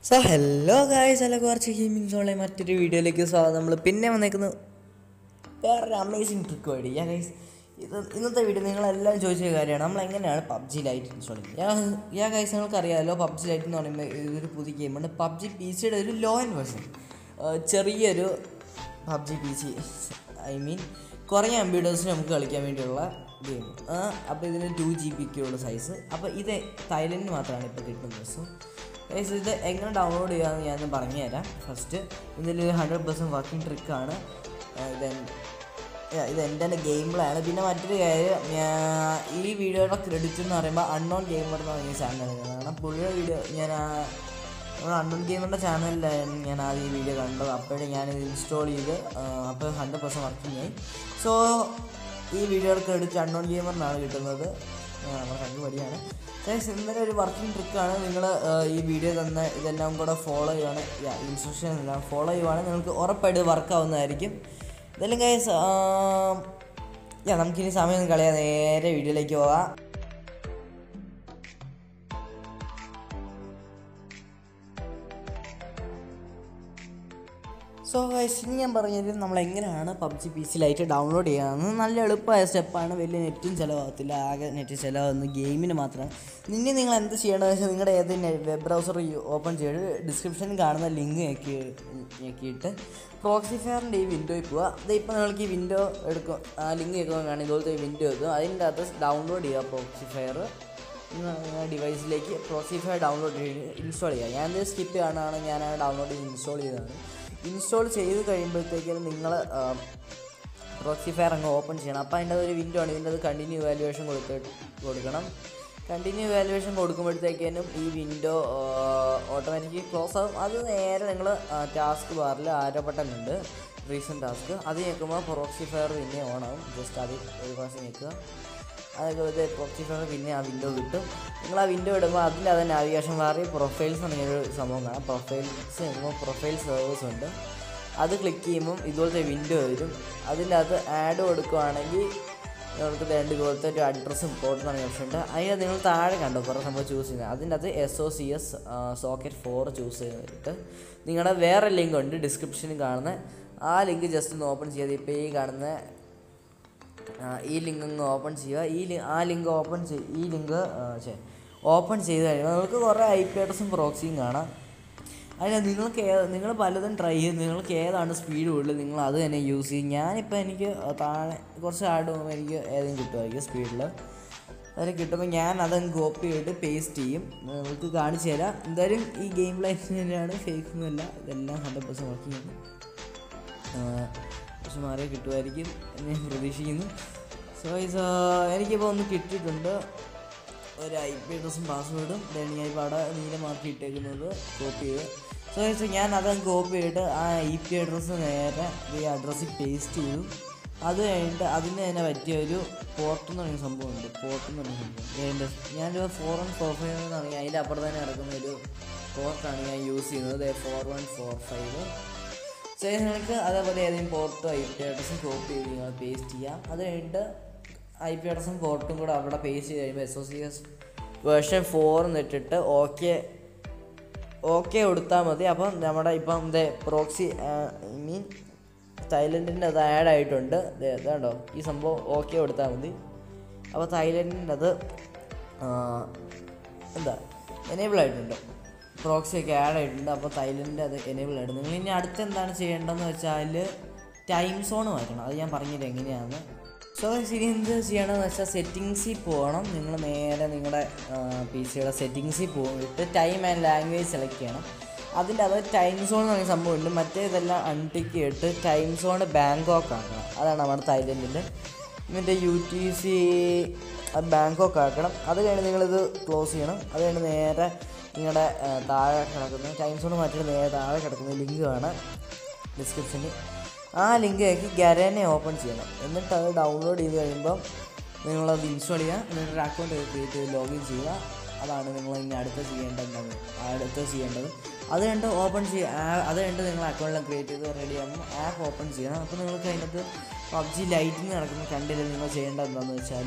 so hello guys അല്ല കുറച്ച് gaming സോളെ മറ്റൊരു വീഡിയോയിലേക്ക് സ്വാഗതം നമ്മൾ പിന്നെ വന്നേക്കുന്നത് വേറൊരു അമേസിങ് ട്രിക്ക് വഴി യാ ഗൈസ് ഇത് ഇന്നത്തെ വീഡിയോ നിങ്ങളെല്ലാം ചോദിച്ച കാര്യമാണ് നമ്മൾ എങ്ങനെയാണ് പബ്ജി ലൈറ്റ് ഇൻസ്റ്റാൾ ചെയ്യുന്നത് യാ യാ ഗൈസ് നിങ്ങൾക്ക് അറിയാമല്ലോ പബ്ജി ലൈറ്റ് എന്ന് പറയുമ്പോൾ ഇതൊരു പുതിയ ഗെയിമാണ് പബ്ജി പി സിയുടെ ഒരു ലോ ആൻഡ് വേർഷൻ ചെറിയൊരു PUBG P C I mean കുറേ കമ്പ്യൂട്ടേഴ്സിന് നമുക്ക് കളിക്കാൻ വേണ്ടിയുള്ള ഗെയിം അപ്പോൾ ഇതിന് ടു ജി ബിക്കുള്ള സൈസ് അപ്പോൾ ഇത് തൈലൻഡിന് മാത്രമാണ് ഇപ്പോൾ കിട്ടുന്നത് സോ ഗൈസ് ഇത് എങ്ങനെ ഡൗൺലോഡ് ചെയ്യാമെന്ന് ഞാൻ പറഞ്ഞുതരാം ഫസ്റ്റ് ഇതിൽ ഹൺഡ്രഡ് പെർസെൻറ്റ് വർക്കിംഗ് ട്രിക്കാണ് ഇത് എൻ- Yeah, ഇത് എൻ്റെ തന്നെ ഗെയിമിലാണ് പിന്നെ മറ്റൊരു കാര്യം ഞാൻ ഈ വീഡിയോയുടെ ക്രെഡിറ്റ് എന്ന് പറയുമ്പോൾ അൺനോൺ ഗെയിമർ എന്ന് പറഞ്ഞ ചാനലാണ് കാരണം പുള്ളിയുടെ വീഡിയോ ഞാൻ ആ നമ്മുടെ അൺനോൺ ഗെയിമറിൻ്റെ ചാനലിലായിരുന്നു ഞാൻ ആദ്യം ഈ വീഡിയോ കണ്ടത് അപ്പോഴേ ഞാൻ ഇത് ഇൻസ്റ്റാൾ ചെയ്ത് അപ്പോൾ ഹൺഡ്രഡ് പെർസെൻറ്റ് വർക്കിംഗ് ആയി സോ ഈ വീഡിയോയുടെ ക്രെഡിറ്റ് അൺനോൺ ഗെയിമറിനാണ് കിട്ടുന്നത് ആ, നമ്മുടെ കണ്ടു വഴിയാണ് ഗൈസ് ഇന്നലെ ഒരു വർക്കിംഗ് ട്രിക്കാണ് നിങ്ങൾ ഈ വീഡിയോ തന്നെ ഇതെല്ലാം കൂടെ ഫോളോ ചെയ്യുവാണ് ഇൻസ്ട്രക്ഷൻ എല്ലാം ഫോളോ ചെയ്യുവാണെങ്കിൽ നിങ്ങൾക്ക് ഉറപ്പായിട്ട് വർക്ക് ആവുന്നതായിരിക്കും ഇതെല്ലാം ഗൈസ് യാ നമുക്കിനി സമയം കളയാതെ നേരെ വീഡിയോയിലേക്ക് പോകാം സോ ഗൈസ് ഇനി ഞാൻ പറഞ്ഞത് നമ്മൾ എങ്ങനെയാണ് PUBG P C lite download ചെയ്യാമെന്ന് നല്ല എളുപ്പമായ സ്റ്റെപ്പാണ് വലിയ നെറ്റും ചിലവാകത്തില്ല ആകെ നെറ്റ് ചിലവാകുന്ന ഗെയിമിന് മാത്രമാണ് ഇനി നിങ്ങൾ എന്ത് ചെയ്യേണ്ടതെന്ന് വെച്ചാൽ നിങ്ങളുടെ ഏത് വെബ് ബ്രൗസർ ഓപ്പൺ ചെയ്ത് ഡിസ്ക്രിപ്ഷനിൽ കാണുന്ന ലിങ്ക് ഞെക്കി ഞെക്കിയിട്ട് പ്രോക്സിഫയറിൻ്റെ ഈ വിൻഡോയിൽ പോവുക അതിപ്പോൾ നിങ്ങൾക്ക് ഈ വിൻഡോ എടുക്കും ആ ലിങ്ക് ഞെക്കുമ്പോൾ കാണും ഇതുപോലത്തെ വിൻഡോ വെക്കും അതിൻ്റെ അകത്ത് ഡൗൺലോഡ് ചെയ്യുക പ്രോക്സിഫയർ ഡിവൈസിലേക്ക് പ്രോസിഫയർ ഡൗൺലോഡ് ചെയ്ത് ഇൻസ്റ്റാൾ ചെയ്യുക ഞാൻ സ്കിപ്പ് കാണുകയാണ് ഞാൻ ഡൗൺലോഡ് ചെയ്ത് ഇൻസ്റ്റാൾ ചെയ്തതാണ് ഇൻസ്റ്റാൾ ചെയ്ത് കഴിയുമ്പോഴത്തേക്കും നിങ്ങൾ പ്രോക്സിഫയർ അങ്ങ് ഓപ്പൺ ചെയ്യണം അപ്പോൾ അതിൻ്റെ ഒരു വിൻഡോ ആണ് ഇതിൻ്റെ അത് കണ്ടിന്യൂ വാല്യുവേഷൻ കൊടുത്ത് കൊടുക്കണം കണ്ടിന്യൂ വാല്യുവേഷൻ കൊടുക്കുമ്പോഴത്തേക്കും ഈ വിൻഡോ ഓട്ടോമാറ്റിക്കലി ക്ലോസ് ആകും അത് നേരെ നിങ്ങൾ ടാസ്ക് ബാറിൽ ആരോ ബട്ടൺ ഉണ്ട് റീസെൻറ്റ് ടാസ്ക് അത് ഞെക്കുമ്പോൾ പ്രോക്സിഫയർ പിന്നെ ഓൺ ആവും ജസ്റ്റ് അത് ഒരു പ്രാവശ്യം ഞെക്കുക അതൊക്കെ ഇത് പ്രോക്സിഫയർ പിന്നെ ആ വിൻഡോ കിട്ടും നിങ്ങൾ ആ വിൻഡോ ഇടുമ്പോൾ അതിൽ അത് നാവിഗേഷൻ മാറി പ്രൊഫൈൽസ് എന്നൊരു സംഭവം കാണാം പ്രൊഫൈൽസ് ചെയ്യുമ്പോൾ പ്രൊഫൈൽ സെർവേഴ്സ് ഉണ്ട് അത് ക്ലിക്ക് ചെയ്യുമ്പം ഇതുപോലത്തെ വിൻഡോ വരും അതിൻ്റെ അകത്ത് ആഡ് കൊടുക്കുവാണെങ്കിൽ നിങ്ങൾക്ക് വേണ്ട ഇതുപോലത്തെ ഒരു അഡ്രസ്സും പോർട്ട് എന്ന് പറഞ്ഞ ഓപ്ഷൻ ഉണ്ട് അതിന് നിങ്ങൾ താഴെ കണ്ടോ കുറേ സംഭവം ചൂസ് ചെയ്യുന്നത് അതിൻ്റെ അകത്ത് S O C S socket four choose ചെയ്തിട്ട് നിങ്ങളുടെ വേറെ ലിങ്ക് ഉണ്ട് ഡിസ്ക്രിപ്ഷനിൽ കാണുന്ന ആ ലിങ്ക് ജസ്റ്റ് ഒന്ന് ഓപ്പൺ ചെയ്ത് ഇപ്പോൾ ഈ കാണുന്ന ആ, ഈ ലിങ്ക് ഒന്ന് ഓപ്പൺ ചെയ്യുക ഈ ലി ആ ലിങ്ക് ഓപ്പൺ ചെയ് ഈ ലിങ്ക് ഓപ്പൺ ചെയ്ത് കഴിയുമ്പോൾ നിങ്ങൾക്ക് കുറേ ഐ പി അഡ്രസ്സും പ്രോക്സിയും കാണാം അതിന് നിങ്ങൾക്ക് ഏ നിങ്ങൾ പലതും ട്രൈ ചെയ്ത് നിങ്ങൾക്ക് ഏതാണ് സ്പീഡ് കൂടുതൽ നിങ്ങൾ അത് തന്നെ യൂസ് ചെയ്യും ഞാനിപ്പോൾ എനിക്ക് താഴെ കുറച്ച് ആഡ് പോകുമ്പോൾ എനിക്ക് ഏതെങ്കിലും കിട്ടുമായിരിക്കും സ്പീഡിൽ അതിൽ കിട്ടുമ്പോൾ ഞാൻ അതങ്ങ് കോപ്പി ചെയ്തിട്ട് പേസ്റ്റ് ചെയ്യും നിങ്ങൾക്ക് കാണിച്ചു തരാം എന്തായാലും ഈ ഗെയിം ലൈഫ് തന്നെയാണ് ഫേക്ക് ഒന്നുമല്ല ഇതെല്ലാം ഹൺഡ്രഡ് പെർസെൻറ്റ് വർക്കിംഗ് ആണ് കുറച്ച് മാറിയേ കിട്ടുമായിരിക്കും എന്ന് ഞാൻ പ്രതീക്ഷിക്കുന്നു സോ ഇത് എനിക്കിപ്പോൾ ഒന്ന് കിട്ടിയിട്ടുണ്ട് ഒരു ഐ പി അഡ്രസ്സും പാസ്വേഡും ദെൻ ഞാൻ ഇപ്പോൾ അവിടെ നീല മാർക്ക് ഇട്ടേക്കുന്നത് കോപ്പി ചെയ്ത് സോ ഇത് ഞാൻ അതങ്ങ് കോപ്പി ചെയ്തിട്ട് ആ ഐ പി അഡ്രസ്സ് നേരെ ഈ അഡ്രസ്സിൽ പേസ്റ്റ് ചെയ്തു അത് കഴിഞ്ഞിട്ട് അതിന് തന്നെ പറ്റിയ ഒരു പോർട്ട് എന്ന് പറയുന്ന സംഭവമുണ്ട് പോർട്ട് എന്ന് പറയുന്ന സംഭവം ഏതിൻ്റെ ഞാനൊരു ഫോർ വൺ ഫോർ ഫൈവ് എന്ന് പറഞ്ഞാൽ അതിൻ്റെ അപ്പുറത്ത് തന്നെ കിടക്കുന്ന ഒരു പോർട്ടാണ് ഞാൻ യൂസ് ചെയ്യുന്നത് four one four five so നിങ്ങൾക്ക് അതേപോലെ ഏതെങ്കിലും പോർട്ടോ ഐ പി അഡ്രസ്സും കോപ്പി ചെയ്ത് നിങ്ങൾ പേസ്റ്റ് ചെയ്യാം അത് കഴിഞ്ഞിട്ട് ഐ പി അഡ്രസ്സും പോർട്ടും കൂടെ അവിടെ പേസ്റ്റ് ചെയ്ത് കഴിയുമ്പോൾ S O C S version four എന്നിട്ടിട്ട് ഓക്കെ ഓക്കെ കൊടുത്താൽ മതി അപ്പം നമ്മുടെ ഇപ്പം ഇതേ പ്രോക്സി ഐ മീൻ തൈലൻഡിൻ്റെ അത് ആഡ് ആയിട്ടുണ്ട് ദേ ഇതാണ്ടോ ഈ സംഭവം ഓക്കെ കൊടുത്താൽ മതി അപ്പോൾ തൈലൻഡിൻ്റെ അത് ആ, എന്താ എനേബിൾ ആയിട്ടുണ്ട് പ്രോക്സി ഒക്കെ ആഡ് ആയിട്ടുണ്ട് അപ്പോൾ തൈലൻഡിൻ്റെ അത് എനേബിൾ ആയിട്ടുണ്ട് നിങ്ങൾ ഇനി അടുത്ത് എന്താണ് ചെയ്യേണ്ടതെന്ന് വെച്ചാൽ ടൈം സോൺ മാറ്റണം അത് ഞാൻ പറഞ്ഞില്ല എങ്ങനെയാണ് സോ ശരി എന്ത് ചെയ്യണമെന്ന് വെച്ചാൽ സെറ്റിങ്സിൽ പോകണം നിങ്ങൾ നേരെ നിങ്ങളുടെ പി സിയുടെ സെറ്റിങ്സിൽ പോയിട്ട് ടൈം ആൻഡ് ലാംഗ്വേജ് സെലക്ട് ചെയ്യണം അതിൻ്റെ അത് ടൈം സോൺ എന്ന് പറയുന്ന സംഭവമുണ്ട് മറ്റേ ഇതെല്ലാം അൺടിക്ക് ചെയ്തിട്ട് ടൈം സോൺ ബാങ്കോക്ക് ആക്കണം അതാണ് നമ്മുടെ തായ്ലൻഡിൽ എന്നിട്ട് യു ടി സി ബാങ്കോക്ക് ആക്കണം അത് കഴിഞ്ഞ് നിങ്ങളിത് ക്ലോസ് ചെയ്യണം അത് കഴിഞ്ഞ് നേരെ നിങ്ങളുടെ ആ, താഴെ കിടക്കുന്ന ടൈം സോൺ മാറ്റിയിട്ട് നേരെ താഴെ കിടക്കുന്ന ലിങ്ക് കാണാം ഡിസ്ക്രിപ്ഷനിൽ ആ ലിങ്ക് ആക്കി ഗരനെ ഓപ്പൺ ചെയ്യണം എന്നിട്ട് അത് ഡൗൺലോഡ് ചെയ്ത് കഴിയുമ്പം നിങ്ങളത് ഇൻസ്റ്റാൾ ചെയ്യുക എന്നിട്ട് ഒരു അക്കൗണ്ട് ക്രിയേറ്റ് ചെയ്ത് ലോഗിൻ ചെയ്യുക അതാണ് നിങ്ങൾ ഇനി അടുത്ത് ചെയ്യേണ്ടത് അടുത്ത് ചെയ്യേണ്ടത് അത് കണ്ട് ഓപ്പൺ ചെയ്യുക അത് കണ്ട് നിങ്ങൾ അക്കൗണ്ടെല്ലാം ക്രിയേറ്റ് ചെയ്ത് റെഡി ആകുമ്പോൾ ആപ്പ് ഓപ്പൺ ചെയ്യണം അപ്പോൾ നിങ്ങൾക്ക് അതിനകത്ത് പബ്ജി ലൈറ്റിങ് നടക്കുന്ന കണ്ടില്ല നിങ്ങൾ ചെയ്യേണ്ടത് എന്താണെന്ന് വെച്ചാൽ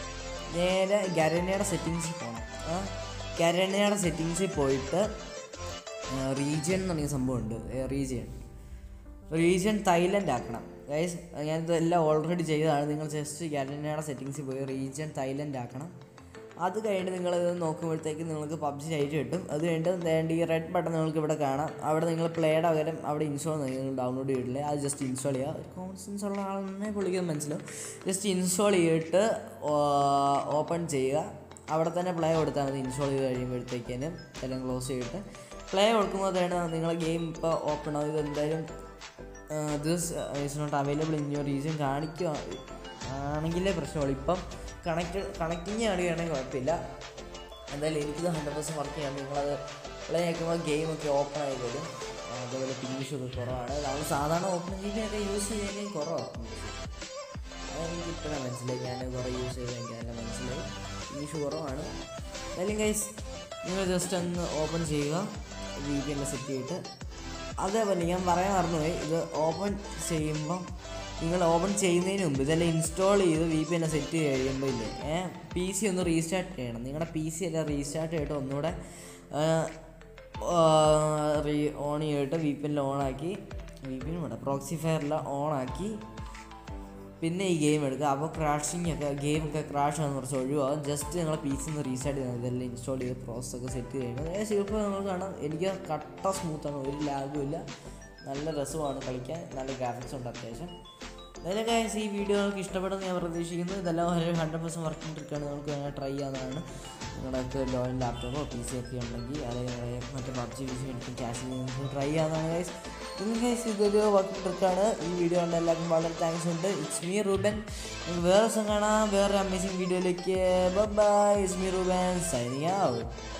നേരെ ഗരനയുടെ സെറ്റിങ്സിൽ പോകണം ഗരനയുടെ സെറ്റിങ്സിൽ പോയിട്ട് റീജിയൻ എന്ന് പറഞ്ഞ സംഭവമുണ്ട് റീജിയൻ റീജിയൻ തൈലൻഡ് ആക്കണം ഗൈസ് ഞാനിത് എല്ലാം ഓൾറെഡി ചെയ്തതാണ് നിങ്ങൾ ജസ്റ്റ് ഗാലനയുടെ സെറ്റിങ്സിൽ പോയി റീജിയൻ തൈലൻഡ് ആക്കണം അത് കഴിഞ്ഞ് നിങ്ങൾ ഇത് നോക്കുമ്പോഴത്തേക്ക് നിങ്ങൾക്ക് പബ്ജി ലൈറ്റ് കിട്ടും അത് കഴിഞ്ഞിട്ട് വേണ്ട ഈ റെഡ് ബട്ടൺ നിങ്ങൾക്ക് ഇവിടെ കാണാം അവിടെ നിങ്ങൾ പ്ലേയുടെ പകരം അവിടെ ഇൻസ്റ്റാൾ നിങ്ങൾ ഡൗൺലോഡ് ചെയ്തിട്ടില്ലേ അത് ജസ്റ്റ് ഇൻസ്റ്റാൾ ചെയ്യുക ഒരു കോമൺ സെൻസ് ഉള്ള ആളെന്നെ പുള്ളിക്ക് മനസ്സിലാവും ജസ്റ്റ് ഇൻസ്റ്റാൾ ചെയ്തിട്ട് ഓപ്പൺ ചെയ്യുക അവിടെ തന്നെ പ്ലേ കൊടുത്താൽ മതി ഇൻസ്റ്റാൾ ചെയ്ത് കഴിയുമ്പോഴത്തേക്കിനും എല്ലാം ക്ലോസ് ചെയ്തിട്ട് പ്ലേ കൊടുക്കുമ്പോഴത്തേണ് നിങ്ങളെ ഗെയിം ഇപ്പോൾ ഓപ്പൺ ആവും ഇത് എന്തായാലും this is not available in your reason കാണിക്കുക ആണെങ്കിലേ പ്രശ്നമുള്ളൂ ഇപ്പം കണക്ട് കണക്റ്റിങ് ആണെങ്കിൽ കുഴപ്പമില്ല എന്തായാലും എനിക്കിത് ഹൺഡ്രഡ് പെർസെൻറ്റ് വർക്ക് ചെയ്യാം നിങ്ങളത് പ്ലേ ആക്കുമ്പോൾ ഗെയിമൊക്കെ ഓപ്പൺ ആയി വരും അതുപോലെ പിങ്ഷൊക്കെ കുറവാണ് നമ്മൾ സാധാരണ ഓപ്പൺ ചെയ്യുന്നതൊക്കെ യൂസ് ചെയ്യുന്നത് കുറവാണ് അതെനിക്ക് ഇപ്പോഴാണ് മനസ്സിലായി ഞാൻ കുറേ യൂസ് ചെയ്ത് എനിക്ക് നല്ല മനസ്സിലായി ഇംഗ്ലീഷ് കുറവാണ് എന്തായാലും ഗൈസ് നിങ്ങൾ ജസ്റ്റ് ഒന്ന് ഓപ്പൺ ചെയ്യുക വി പി എന്നെ സെറ്റ് ചെയ്തിട്ട് അതേപോലെ ഞാൻ പറയാൻ മറന്നുപോയി ഇത് ഓപ്പൺ ചെയ്യുമ്പം നിങ്ങൾ ഓപ്പൺ ചെയ്യുന്നതിന് മുമ്പ് ഇതെല്ലാം ഇൻസ്റ്റാൾ ചെയ്ത് വി പി എന്നെ സെറ്റ് ചെയ്ത് കഴിയുമ്പോൾ ഇല്ലേ ഏഹ് പി സി ഒന്ന് റീസ്റ്റാർട്ട് ചെയ്യണം നിങ്ങളുടെ പി സി എല്ലാം റീസ്റ്റാർട്ട് ചെയ്തിട്ട് ഒന്നുകൂടെ റീ ഓൺ ചെയ്തിട്ട് വി പി എല്ലാം ഓണാക്കി വി പി എൻ വേണ്ട പ്രോക്സി ഫയറെല്ലാം ഓണാക്കി പിന്നെ ഈ ഗെയിം എടുക്കുക അപ്പോൾ ക്രാഷിങ് ഒക്കെ ഗെയിമൊക്കെ ക്രാഷ് ആകുന്ന കുറച്ച് ഒഴിവാകും ജസ്റ്റ് നിങ്ങൾ പി സി ഒന്ന് റീസ്റ്റാർട്ട് ചെയ്യുന്നത് ഇതെല്ലാം ഇൻസ്റ്റാൾ ചെയ്ത് പ്രോസസ് ഒക്കെ സെറ്റ് ചെയ്യുന്നത് ഏകദേശം ഇപ്പോൾ നിങ്ങൾ കാണാം എനിക്ക് കട്ട സ്മൂത്താണ് ഒരു ലാഗും ഇല്ല നല്ല രസമാണ് കളിക്കാൻ നല്ല ഗ്രാഫിക്സ് ഉണ്ട് അത്യാവശ്യം എന്തായാലും ഗൈസ് ഈ വീഡിയോ നിങ്ങൾക്ക് ഇഷ്ടപ്പെടുമെന്ന് ഞാൻ പ്രതീക്ഷിക്കുന്നു ഇതെല്ലാം ഒരു ഹൺഡ്രഡ് പെർസെൻറ്റ് വർക്കിംഗ് ട്രിക്കാണ് നിങ്ങൾക്ക് വേണമെങ്കിൽ ട്രൈ ചെയ്യാവുന്നതാണ് നിങ്ങളുടെ ലോ ലാപ്ടോപ്പോ പി സി ഒക്കെ ഉണ്ടെങ്കിൽ അല്ലെങ്കിൽ നിങ്ങളുടെ മറ്റേ പബ്ജി പി സി മേടിക്കും ക്യാഷ് നിങ്ങൾക്ക് ട്രൈ ചെയ്യാവുന്നതാണ് ഗൈസ് നിങ്ങൾ ഗൈസ് ഇതൊരു വർക്കിംഗ് ട്രിക്കാണ് ഈ വീഡിയോ കണ്ട എല്ലാവർക്കും വളരെ താങ്ക്സ് ഉണ്ട് ഇറ്റ്സ് മീ റൂബൻ നിങ്ങൾക്ക് വേറെ ദിവസം കാണാം വേറെ അമേസിങ് വീഡിയോയിലേക്ക് bye it's me Ruben signing out